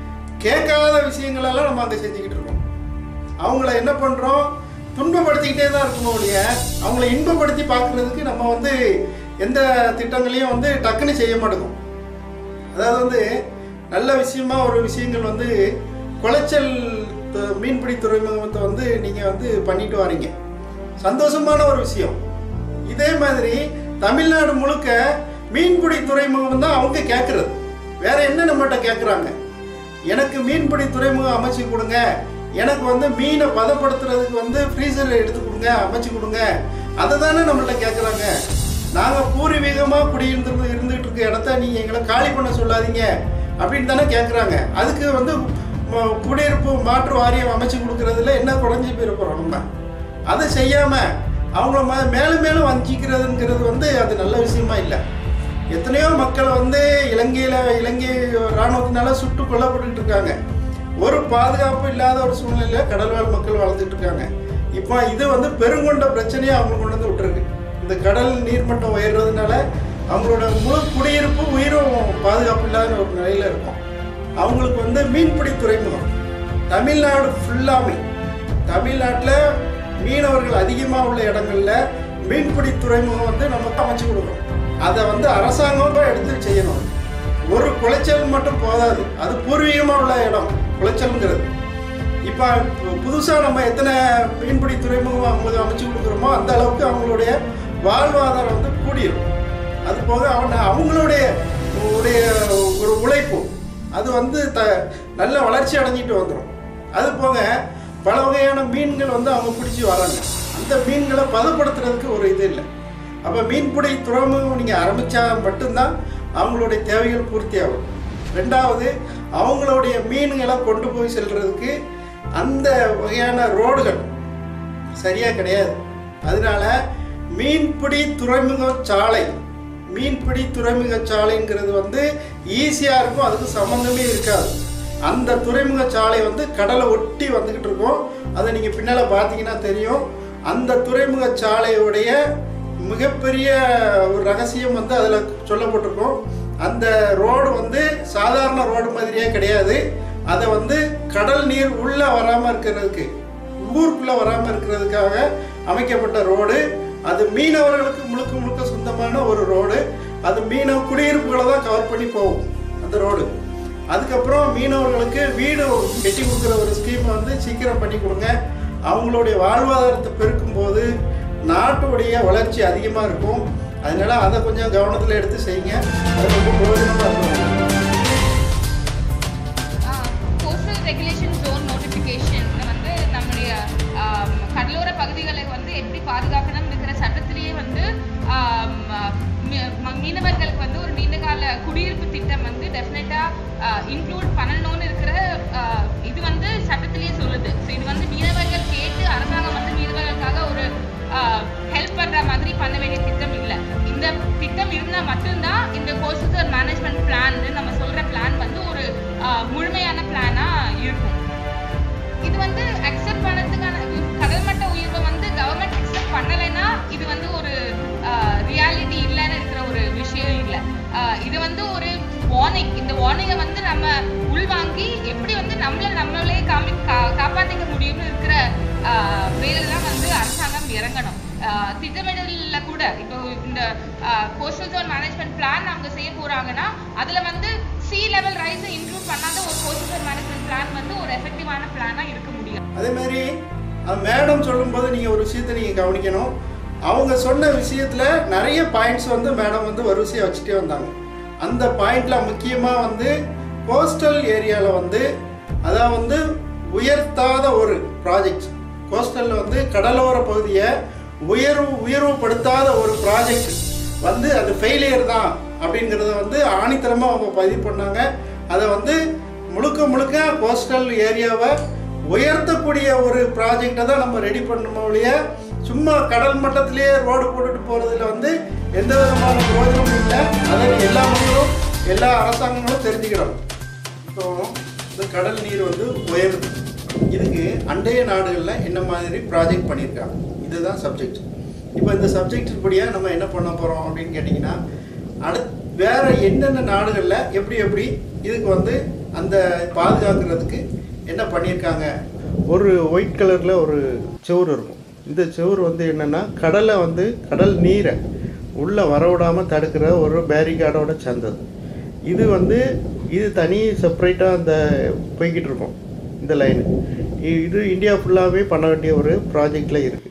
கேட்காத விஷயங்களெல்லாம் நம்ம அங்கே செஞ்சுக்கிட்டு இருக்கோம் அவங்கள என்ன பண்ணுறோம் துன்பப்படுத்திக்கிட்டே தான் இருக்கணும் ஒழிய அவங்கள இன்பப்படுத்தி பார்க்குறதுக்கு நம்ம வந்து எந்த திட்டங்களையும் வந்து டக்குன்னு செய்ய மாட்டோம் அதாவது வந்து நல்ல விஷயமா ஒரு விஷயங்கள் வந்து குளச்சல் து- மீன்பிடி துறைமுகத்தை வந்து நீங்கள் வந்து பண்ணிட்டு வரீங்க சந்தோஷமான ஒரு விஷயம் இதே மாதிரி தமிழ்நாடு முழுக்க மீன்பிடி துறைமுகம் தான் அவங்க கேட்குறது வேற என்ன நம்மகிட்ட கேட்குறாங்க எனக்கு மீன்பிடி துறைமுகம் அமைச்சு கொடுங்க எனக்கு வந்து மீனை பதப்படுத்துறதுக்கு வந்து ஃப்ரீசர் எடுத்து கொடுங்க அமைச்சு கொடுங்க அதை தானே நம்மள்ட்ட கேட்குறாங்க நாங்கள் பூர்வீகமாக குடியிருந்து இருந்துகிட்டு இருக்க இடத்த நீங்கள் எங்களை காலி பண்ண சொல்லாதீங்க அப்படின்னு தானே கேட்குறாங்க அதுக்கு வந்து ம- குடியிருப்பு மாற்று வாரியம் அமைச்சு கொடுக்கறதுல என்ன குறைஞ்சி போயிருக்கிறோம் நம்ம அதை செய்யாமல் அவங்கள ம மேலும் மேலும் வஞ்சிக்கிறதுங்கிறது வந்து அது நல்ல விஷயமா இல்லை எத்தனையோ மக்கள் வந்து இலங்கையில் இலங்கை இராணுவத்தினால சுட்டு கொல்லப்பட்டுக்கிட்டு இருக்காங்க ஒரு பாதுகாப்பு இல்லாத ஒரு சூழ்நிலையில் கடல்வாழ் மக்கள் வாழ்ந்துட்டு இருக்காங்க இப்போ இது வந்து பெருங்கொண்ட பிரச்சனையை அவங்க கொண்டு வந்து விட்டுருக்கு இந்த கடல் நீர்மட்டம் உயர்றதுனால அவங்களோட முழு குடியிருப்பு உயிரும் பாதுகாப்பு இல்லாத ஒரு நிலையில் இருக்கும் அவங்களுக்கு வந்து மீன்பிடி துறைமுகம் தமிழ்நாடு ஃபுல்லாமே தமிழ்நாட்டில் மீனவர்கள் அதிகமாக உள்ள இடங்கள்ல மீன்பிடி துறைமுகம் வந்து நமக்கு அமைச்சு கொடுக்கணும் அதை வந்து அரசாங்கம் தான் எடுத்து செய்யணும் ஒரு குளைச்சல் மட்டும் போதாது அது பூர்வீகமாக உள்ள இடம் குளைச்சல்ங்கிறது இப்போ புதுசாக நம்ம எத்தனை மீன்பிடி துறைமுகம் அவங்களுக்கு அமைச்சு கொடுக்குறோமோ அந்த அளவுக்கு அவங்களுடைய வாழ்வாதாரம் வந்து கூடிரும் அது போக அவன அவங்களுடைய உடைய ஒரு உழைப்பு அது வந்து த நல்ல வளர்ச்சி அடைஞ்சிட்டு வந்துடும் அது போக பல வகையான மீன்கள் வந்து அவங்க பிடிச்சி வராங்க அந்த மீன்களை பதப்படுத்துறதுக்கு ஒரு இது இல்லை அப்போ மீன்பிடி துறைமுகம் நீங்கள் ஆரம்பித்தா மட்டும்தான் அவங்களுடைய தேவைகள் பூர்த்தி ஆகும் ரெண்டாவது அவங்களுடைய மீன்களை கொண்டு போய் செல்றதுக்கு அந்த வகையான ரோடுகள் சரியாக கிடையாது அதனால மீன்பிடி துறைமுக சாலை மீன்பிடி துறைமுக சாலைங்கிறது வந்து ஈஸியாக இருக்கும் அதுக்கு சம்மந்தமே இருக்காது அந்த துறைமுக சாலை வந்து கடலை ஒட்டி வந்துக்கிட்டு இருக்கும் அதை நீங்கள் பின்னால் பார்த்தீங்கன்னா தெரியும் அந்த துறைமுக சாலையுடைய மிகப்பெரிய ஒரு ரகசியம் வந்து அதில் சொல்லப்பட்டிருக்கும் அந்த ரோடு வந்து சாதாரண ரோடு மாதிரியே கிடையாது அதை வந்து கடல் நீர் உள்ளே வராமல் இருக்கிறதுக்கு ஊருக்குள்ளே வராமல் இருக்கிறதுக்காக அமைக்கப்பட்ட ரோடு அது மீனவர்களுக்கு முழுக்க முழுக்க சொந்தமான ஒரு ரோடு அது மீனவ குடியிருப்புகளை தான் கவர் பண்ணி போகும் அந்த ரோடு அதுக்கப்புறம் மீனவர்களுக்கு வீடு கட்டி கொடுக்குற ஒரு ஸ்கீமை வந்து சீக்கிரம் பண்ணி கொடுங்க அவங்களுடைய வாழ்வாதாரத்தை பெருக்கும் போது நாட்டுடைய வளர்ச்சி அதிகமாக இருக்கும் அதனால அதை கொஞ்சம் கவனத்தில் எடுத்து செய்யுங்க அது ரொம்ப பிரயோஜனமாக இருக்கும் கோஸ்டல் ரெகுலேஷன் ஜோன் நோட்டிஃபிகேஷன் வந்து நம்முடைய ஆம், கடலோர பகுதிகளை வந்து எப்படி பாதுகாக்கணும் இருக்கிற சட்டத்திலேயே வந்து ஆம், மீ- ம- மீனவர்களுக்கு வந்து ஒரு நீண்டகால குடியிருப்பு திட்டம் வந்து டெஃபினட்டாக இன்க்ளூட் பண்ணணும்னு இருக்கிற ஆ, இது வந்து சட்டத்திலேயே சொல்லுது ஸோ இது வந்து மீனவர்கள் கேட்டு அரசாங்கம் வந்து மீனவர்களுக்காக ஒரு ஹெல்ப் பண்ற மாதிரி பண்ண வேண்டிய திட்டம் இல்லை இந்த திட்டம் இருந்தால் மட்டும்தான் இந்த கோஸ்டல் மேனேஜ்மெண்ட் பிளான் நம்ம சொல்ற பிளான் வந்து ஒரு ஆஹ், முழுமையான பிளானா இருக்கும் இது வந்து அக்செப்ட் பண்ணதுக்கான கடல் மட்ட உயர்வை வந்து கவர்மெண்ட் அக்செப்ட் பண்ணலைன்னா இது வந்து ஒரு ரியாலிட்டி இல்லைன்னு இருக்கிற ஒரு விஷயம் இல்லை இது வந்து ஒரு வார்னிங் இந்த வார்னிங்கை வந்து நம்ம உள்வாங்கி எப்படி வந்து நம்மளை நம்மளே காமி கா காப்பாற்றிக்க முடியும்னு இருக்கிற வேலை தான் வந்து அரசாங்கம் இறங்கணும் ஆஹ் திட்டமிடல்ல கூட கூட இப்போ இந்த கோஸ்டல் ஜோன் மேனேஜ்மெண்ட் பிளான் அவங்க செய்ய போறாங்கன்னா அதுல வந்து சி லெவல் ரைஸை இன்க்ளூட் பண்ணாத ஒரு கோஸ்டல் ஜோன் மேனேஜ்மெண்ட் பிளான் வந்து ஒரு எஃபெக்டிவான பிளானா இருக்க முடியும் அதே மாதிரி மேடம் சொல்லும்போது நீங்கள் ஒரு விஷயத்தை நீங்கள் கவனிக்கணும் அவங்க சொன்ன விஷயத்தில் நிறைய பாயிண்ட்ஸ் வந்து மேடம் வந்து வரிசையாக வச்சுட்டே வந்தாங்க அந்த பாயிண்ட்ல முக்கியமாக வந்து கோஸ்டல் ஏரியாவில் வந்து அதாவது வந்து உயர்த்தாத ஒரு ப்ராஜெக்ட் கோஸ்டலில் வந்து கடலோர பகுதியை உயர்வு உயர்வுபடுத்தாத ஒரு ப்ராஜெக்ட் வந்து அது ஃபெயிலியர் தான் அப்படிங்கிறத வந்து ஆணித்தரமாக அவங்க பதிவு பண்ணாங்க அதை வந்து முழுக்க முழுக்க கோஸ்டல் ஏரியாவை உயர்த்தக்கூடிய ஒரு ப்ராஜெக்டை தான் நம்ம ரெடி பண்ணணும் ஒழிய சும்மா கடல் மட்டத்திலேயே ரோடு போட்டுட்டு போகிறதுல வந்து எந்த விதமான பிரயோஜனமும் இல்லை அதை எல்லா முடிவும் எல்லா அரசாங்கங்களும் தெரிஞ்சுக்கிடணும் இப்போ இந்த கடல் நீர் வந்து உயருது இதுக்கு அண்டைய நாடுகளில் என்ன மாதிரி ப்ராஜெக்ட் பண்ணியிருக்காங்க இதுதான் சப்ஜெக்ட் இப்போ இந்த சப்ஜெக்ட் படியாக நம்ம என்ன பண்ண போகிறோம் அப்படின்னு கேட்டிங்கன்னா அடுத் வேற என்னென்ன நாடுகளில் எப்படி எப்படி இதுக்கு வந்து அந்த பாதுகாக்கிறதுக்கு என்ன பண்ணியிருக்காங்க ஒரு ஒயிட் கலரில் ஒரு செவுரு இருக்கும் இந்த செவுரு வந்து என்னென்னா கடலை வந்து கடல் நீரை உள்ளே வரவிடாமல் தடுக்கிற ஒரு பேரிகார்டோட சேர்ந்தது இது வந்து இது தனி செப்பரேட்டாக அந்த போய்கிட்டு இருக்கும் இந்த லைன் இது இந்தியா ஃபுல்லாகவே பண்ண வேண்டிய ஒரு ப்ராஜெக்டில் இருக்குது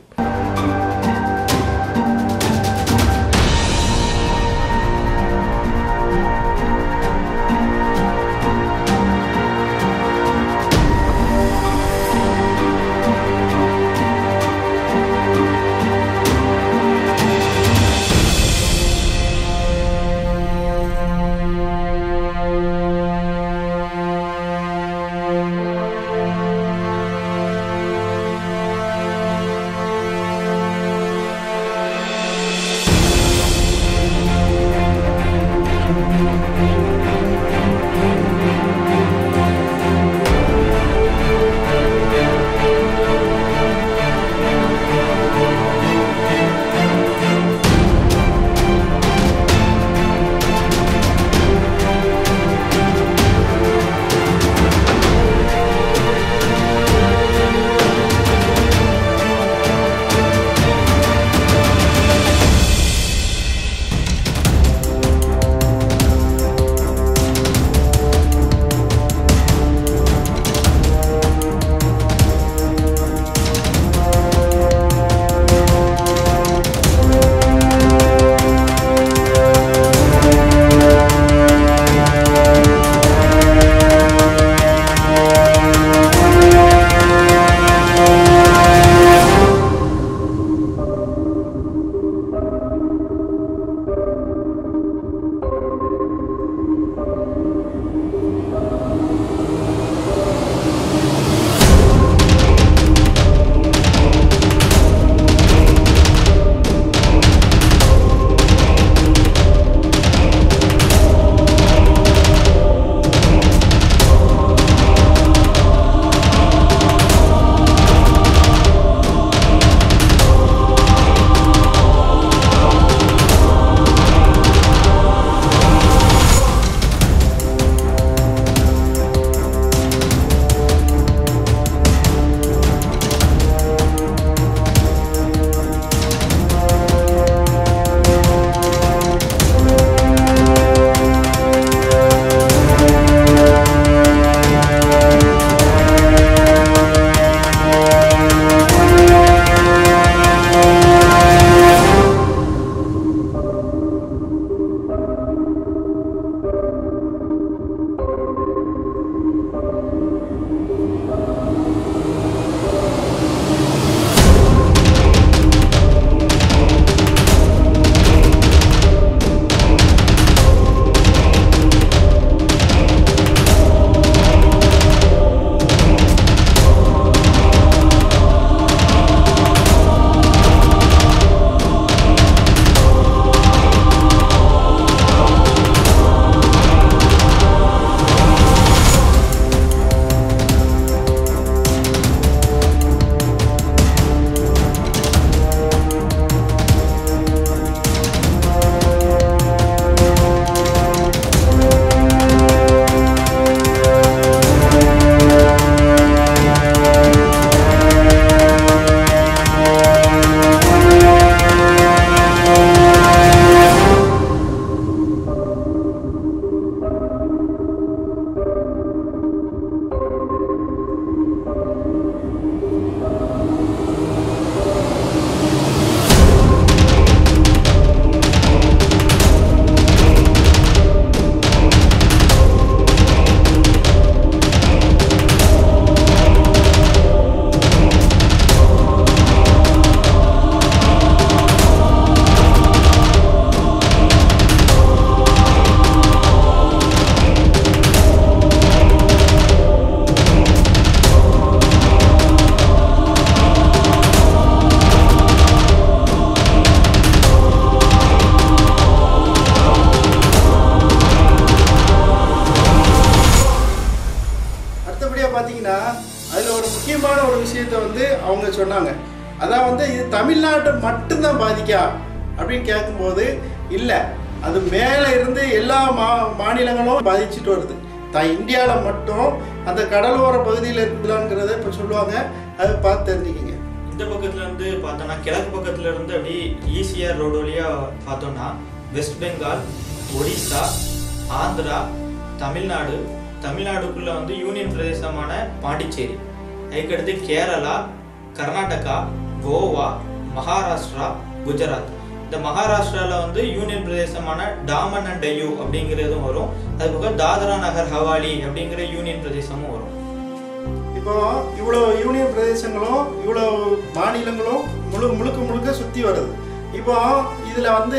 பார்த்தீங்கன்னா அதில் ஒரு முக்கியமான ஒரு விஷயத்தை வந்து அவங்க சொன்னாங்க அதான் வந்து இது தமிழ்நாட்டை மட்டும்தான் பாதிக்கா அப்படின்னு கேட்கும்போது இல்லை அது மேலே இருந்து எல்லா மா மாநிலங்களும் பாதிச்சுட்டு வருது தான் இந்தியாவில் மட்டும் அந்த கடலோர பகுதியில் இருக்கலாங்கிறத இப்போ சொல்லுவாங்க அதை பார்த்து தெரிஞ்சுக்கிங்க இந்த பக்கத்துல இருந்து பார்த்தோம்னா கிழக்கு பக்கத்துல இருந்து அப்படியே ஈசிஆர் ரோடு வழியா பார்த்தோம்னா வெஸ்ட் பெங்கால் ஒடிசா ஆந்திரா தமிழ்நாடு தமிழ்நாடுக்குள்ள வந்து யூனியன் பிரதேசமான பாண்டிச்சேரி அதுக்கடுத்து கேரளா கர்நாடகா கோவா மகாராஷ்டிரா குஜராத் இந்த மகாராஷ்டிரால வந்து யூனியன் பிரதேசமான டாமன் அண்ட் டையூ அப்படிங்கிறதும் வரும் அது போக தாதரா நகர் ஹவாலி அப்படிங்கிற யூனியன் பிரதேசமும் வரும் இப்போ இவ்வளோ யூனியன் பிரதேசங்களும் இவ்வளோ மாநிலங்களும் முழு முழுக்க முழுக்க சுற்றி வருது இப்போ இதில் வந்து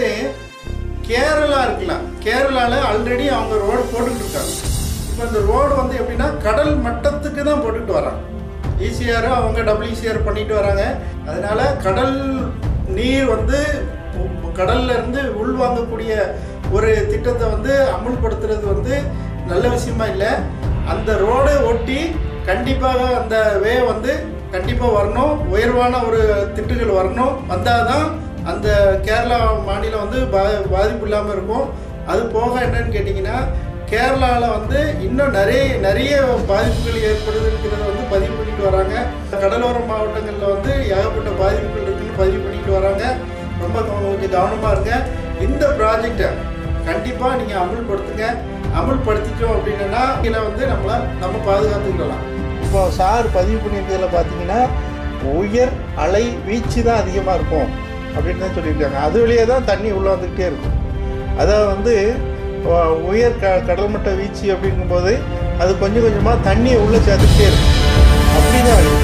கேரளா இருக்குல்ல கேரளாவில் ஆல்ரெடி அவங்க ரோடு போட்டுக்கிட்டு இருக்காங்க இப்போ இந்த ரோடு வந்து எப்படின்னா கடல் மட்டத்துக்கு தான் போட்டுக்கிட்டு வராங்க ஈசிஆர் அவங்க டபிள்யூசிஆர் பண்ணிட்டு வராங்க அதனால கடல் நீர் வந்து உ- கடல்ல இருந்து உள்வாங்கக்கூடிய ஒரு திட்டத்தை வந்து அமுல்படுத்துறது வந்து நல்ல விஷயமா இல்லை அந்த ரோடை ஒட்டி கண்டிப்பாக அந்த வே வந்து கண்டிப்பாக வரணும் உயர்வான ஒரு திட்டுகள் வரணும் வந்தால் தான் அந்த கேரளா மாநிலம் வந்து பா பாதிப்பு இல்லாமல் இருக்கும் அது போக என்னன்னு கேட்டிங்கன்னா கேரளாவில் வந்து இன்னும் நிறைய நிறைய பாதிப்புகள் ஏற்படுதுங்கிறத வந்து பதிவு பண்ணிட்டு வராங்க கடலோர மாவட்டங்களில் வந்து ஏகப்பட்ட பாதிப்புகள் இருக்குன்னு பதிவு பண்ணிட்டு வராங்க ரொம்ப கவனம் கொஞ்சம் கவனமாக இருங்க இந்த ப்ராஜெக்டை கண்டிப்பாக நீங்கள் அமுல்படுத்துங்க அமுல்படுத்திட்டோம் அப்படின்னா இதில் வந்து நம்மளை நம்ம பாதுகாத்துக்கலாம் இப்போ சார் பதிவு பண்ணியிருக்கிறதுல பார்த்தீங்கன்னா உயர் அலை வீச்சு தான் அதிகமாக இருக்கும் அப்படின்னு தான் சொல்லியிருக்காங்க அது வழியே தான் தண்ணி உள்ளே வந்துக்கிட்டே இருக்கும் அதாவது வந்து அஹ், உயர் க கடல்மட்ட வீச்சு அப்படிங்கும்போது அது கொஞ்சம் கொஞ்சமாக தண்ணியை உள்ளே சேர்த்துக்கிட்டே இருக்கும் அப்படி தான் இருக்கு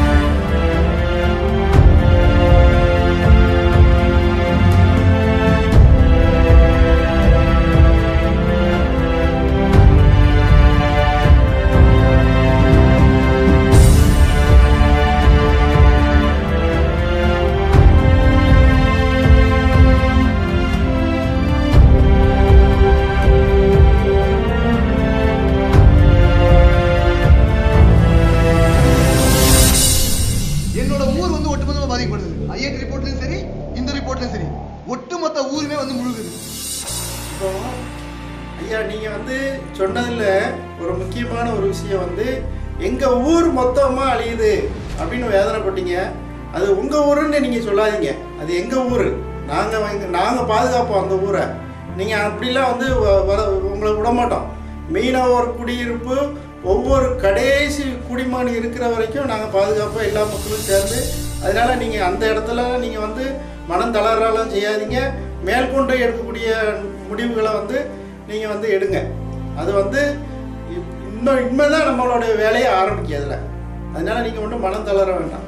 என்னோட ஊர் வந்து ஒட்டுமொத்தமா பாதிக்கப்படுது ஐஐடி ரிப்போர்ட்லயும் சரி இந்த ரிப்போர்ட்லயும் சரி ஒட்டுமொத்த ஊருமே வந்து முழுகுது இப்போ ஐயா நீங்கள் வந்து சொன்னதில் ஒரு முக்கியமான ஒரு விஷயம் வந்து எங்கள் ஊர் மொத்தமாக அழியுது அப்படின்னு வேதனைப்பட்டீங்க அது உங்கள் ஊருன்னு நீங்கள் சொல்லாதீங்க அது எங்கள் ஊர் நாங்கள் நாங்கள் பாதுகாப்போம் அந்த ஊரை நீங்கள் அப்படிலாம் வந்து வ- வர உங்களை விட மாட்டோம் மீனவர் குடியிருப்பு ஒவ்வொரு கடைசி குடிமகன் இருக்கிற வரைக்கும் நாங்கள் பாதுகாப்போம் எல்லா மக்களும் சேர்ந்து அதனால நீங்கள் அந்த இடத்துல நீங்கள் வந்து மனம் தளராலாம் செய்யாதீங்க மேற்கொண்டு எடுக்கக்கூடிய முடிவுகளை வந்து நீங்கள் வந்து எடுங்க அது வந்து இப்- இன்னும் இனிமேல் தான் நம்மளுடைய வேலையை ஆரம்பிக்கும் அதில் அதனால நீங்கள் ஒன்றும் மனம் தளர வேண்டாம்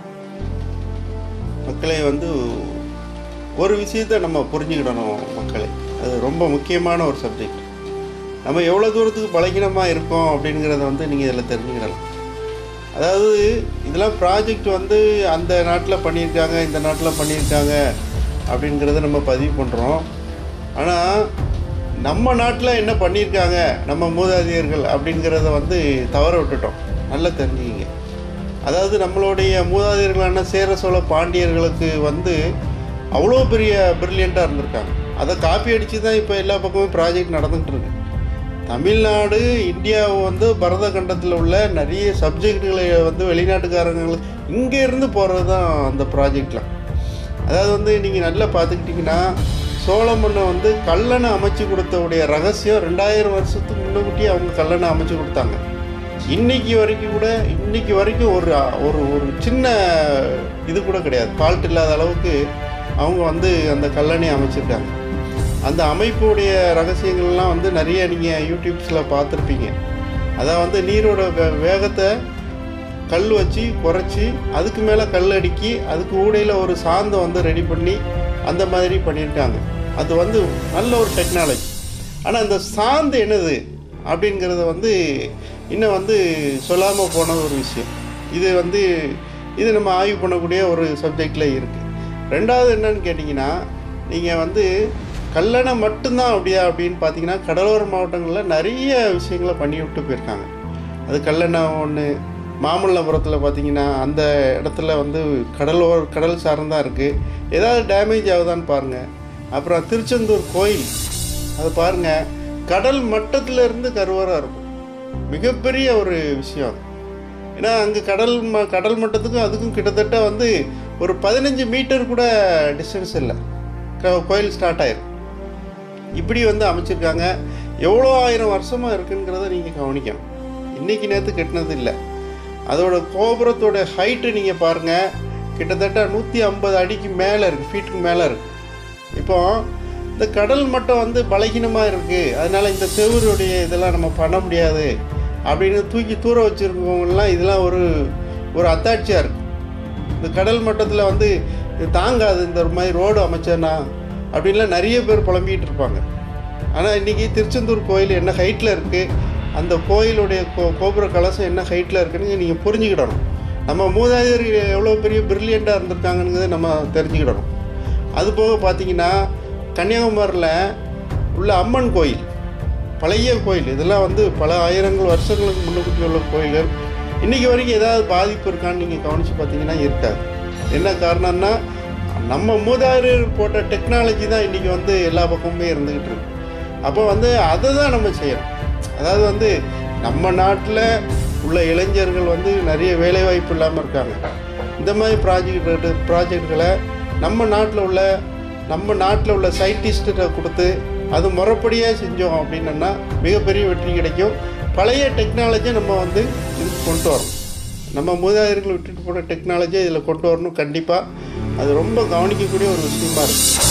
மக்களை வந்து ஒரு விஷயத்தை நம்ம புரிஞ்சுக்கிடணும் மக்களை அது ரொம்ப முக்கியமான ஒரு சப்ஜெக்ட் நம்ம எவ்வளோ தூரத்துக்கு பலகீனமாக இருக்கோம் அப்படிங்கிறத வந்து நீங்கள் இதில் தெரிஞ்சுக்கிடலாம் அதாவது இதெல்லாம் ப்ராஜெக்ட் வந்து அந்த நாட்டில் பண்ணியிருக்காங்க இந்த நாட்டில் பண்ணியிருக்காங்க அப்படிங்கிறத நம்ம பதிவு பண்ணுறோம் ஆனால் நம்ம நாட்டில் என்ன பண்ணியிருக்காங்க நம்ம மூதாதையர்கள் அப்படிங்கிறத வந்து தவற விட்டுட்டோம் நல்லா தெரிஞ்சுக்கிங்க அதாவது நம்மளுடைய மூதாதையர்களான சேர சோழ பாண்டியர்களுக்கு வந்து அவ்வளோ பெரிய பிரில்லியண்ட்டாக இருந்திருக்காங்க அதை காப்பி அடித்து தான் இப்போ எல்லா பக்கமும் ப்ராஜெக்ட் நடந்துகிட்டு இருக்கு தமிழ்நாடு இந்தியா வந்து பரத கண்டத்தில் உள்ள நிறைய சப்ஜெக்டுகளை வந்து வெளிநாட்டுக்காரங்க இங்கே இருந்து போகிறது தான் அந்த ப்ராஜெக்ட்லாம் அதாவது வந்து நீங்கள் நல்லா பார்த்துக்கிட்டிங்கன்னா சோழ மன்னை வந்து கல்லணை அமைச்சு கொடுத்தவுடைய ரகசியம் ரெண்டாயிரம் வருஷத்துக்கு முன்னக்கூட்டி அவங்க கல்லணை அமைச்சு கொடுத்தாங்க இன்னைக்கு வரைக்கும் கூட இன்னைக்கு வரைக்கும் ஒரு ஒரு ஒரு சின்ன இது கூட கிடையாது ஃபால்ட் இல்லாத அளவுக்கு அவங்க வந்து அந்த கல்லணை அமைச்சிருக்காங்க அந்த அமைப்புடைய ரகசியங்கள்லாம் வந்து நிறைய நீங்கள் யூடியூப்ஸில் பார்த்துருப்பீங்க அதான் வந்து நீரோட வே வேகத்தை கல் வச்சு குறைச்சி அதுக்கு மேலே கல் அடுக்கி அதுக்கு ஊடையில் ஒரு சாந்தை வந்து ரெடி பண்ணி அந்த மாதிரி பண்ணியிருக்காங்க அது வந்து நல்ல ஒரு டெக்னாலஜி ஆனால் அந்த சாந்து என்னது அப்படிங்கிறத வந்து இன்னும் வந்து சொல்லாமல் போன ஒரு விஷயம் இது வந்து இது நம்ம ஆய்வு பண்ணக்கூடிய ஒரு சப்ஜெக்டில் இருக்குது ரெண்டாவது என்னன்னு கேட்டிங்கன்னா நீங்கள் வந்து கல்லணை மட்டும்தான் அப்படியா அப்படின்னு பார்த்தீங்கன்னா கடலோர மாவட்டங்களில் நிறைய விஷயங்களை பண்ணி விட்டு போயிருக்காங்க அது கல்லணை ஒன்று மாமல்லபுரத்தில் பார்த்தீங்கன்னா அந்த இடத்துல வந்து கடலோர கடல் சார்ந்தா இருக்குது ஏதாவது டேமேஜ் ஆகுதான்னு பாருங்கள் அப்புறம் திருச்செந்தூர் கோயில் அது பாருங்கள் கடல் மட்டத்துல இருந்து கருவறாக இருக்கும் மிகப்பெரிய ஒரு விஷயம் அது ஏன்னா அங்கே கடல் ம கடல் மட்டத்துக்கும் அதுக்கும் கிட்டத்தட்ட வந்து ஒரு பதினஞ்சு மீட்டர் கூட டிஸ்டன்ஸ் இல்லை க- கோயில் ஸ்டார்ட் ஆயிரும் இப்படி வந்து அமைச்சிருக்காங்க எவ்வளோ ஆயிரம் வருஷமாக இருக்குங்கிறத நீங்கள் கவனிக்கணும் இன்னைக்கு நேற்று கட்டினது இல்லை அதோட கோபுரத்தோட ஹைட்டு நீங்கள் பாருங்கள் கிட்டத்தட்ட நூற்றி ஐம்பது அடிக்கு மேலே இருக்குது ஃபீட்டுக்கு மேலே இருக்குது இப்போ இந்த கடல் மட்டம் வந்து பலகீனமாக இருக்குது அதனால இந்த செவருடைய இதெல்லாம் நம்ம பண்ண முடியாது அப்படின்னு தூக்கி தூர வச்சுருக்கவங்கலாம் இதெல்லாம் ஒரு ஒரு அத்தாட்சியாக இருக்குது இந்த கடல் மட்டத்தில் வந்து இது தாங்காது இந்த மாதிரி ரோடு அமைச்சேனா அப்படின்லாம் நிறைய பேர் புலம்பிகிட்டு இருப்பாங்க ஆனால் இன்றைக்கி திருச்செந்தூர் கோயில் என்ன ஹைட்டில் இருக்குது அந்த கோயிலுடைய கோ கோபுர கலசம் என்ன ஹைட்டில் இருக்குன்னு நீங்கள் புரிஞ்சுக்கிடணும் நம்ம மூதாதையர் எவ்வளோ பெரிய பிரில்லியண்ட்டாக இருந்திருக்காங்கங்கிறத நம்ம தெரிஞ்சுக்கிடணும் அது போக பார்த்தீங்கன்னா கன்னியாகுமரியில் உள்ள அம்மன் கோயில் பழைய கோயில் இதெல்லாம் வந்து பல ஆயிரங்கள் வருஷங்களுக்கு முன்னுக்கூட்டி உள்ள கோயில்கள் இன்றைக்கி வரைக்கும் ஏதாவது பாதிப்பு இருக்கான்னு நீங்கள் கவனித்து பார்த்தீங்கன்னா இருக்காது என்ன காரணம்னா நம்ம மூதாதையர் போட்ட டெக்னாலஜி தான் இன்றைக்கி வந்து எல்லா பக்கமுமே இருந்துக்கிட்டு இருக்கு அப்போ வந்து அதை தான் நம்ம செய்யணும் அதாவது வந்து நம்ம நாட்டில் உள்ள இளைஞர்கள் வந்து நிறைய வேலைவாய்ப்பு இல்லாமல் இருக்காங்க இந்த மாதிரி ப்ராஜெக்ட் ப்ராஜெக்ட்களை நம்ம நாட்டில் உள்ள நம்ம நாட்டில் உள்ள சயின்டிஸ்ட்டை கொடுத்து அது முறைப்படியாக செஞ்சோம் அப்படின்னா மிகப்பெரிய வெற்றி கிடைக்கும் பழைய டெக்னாலஜியை நம்ம வந்து இதுக்கு கொண்டு வரணும் நம்ம மூதாதையர்கள் விட்டுட்டு போன டெக்னாலஜியை இதில் கொண்டு வரணும் கண்டிப்பாக அது ரொம்ப கவனிக்கக்கூடிய ஒரு விஷயமா இருக்குது